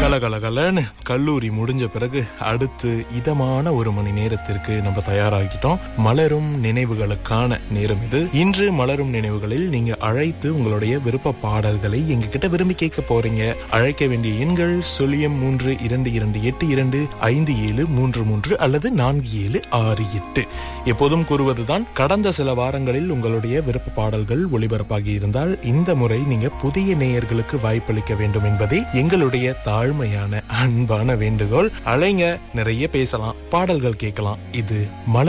கலகலகலன்னு கல்லூரி முடிஞ்ச பிறகு அடுத்து இதமான ஒரு மணி நேரத்திற்கு நம்ம தயாராகிட்டோம் மலரும் நினைவுகளுக்கான நேரம் இது இன்று மலரும் நினைவுகளில் நீங்க அழைத்து உங்களுடைய விருப்ப பாடல்களை எங்க கிட்ட விரும்பி கேட்க போறீங்க அழைக்க வேண்டிய எண்கள் சுழியம் மூன்று இரண்டு இரண்டு எட்டு இரண்டு ஐந்து ஏழு மூன்று மூன்று அல்லது நான்கு ஏழு ஆறு எட்டு எப்போதும் கூறுவதுதான் கடந்த சில வாரங்களில் உங்களுடைய விருப்ப பாடல்கள் ஒளிபரப்பாகி இருந்தால் இந்த முறை நீங்க புதிய நேயர்களுக்கு வாய்ப்பளிக்க வேண்டும் என்பதே எங்களுடைய தாழ்மையான அன்பான வேண்டுகோள் அலைங்க நிறைய பேசலாம் பாடல்கள் கேட்கலாம் இது மலர்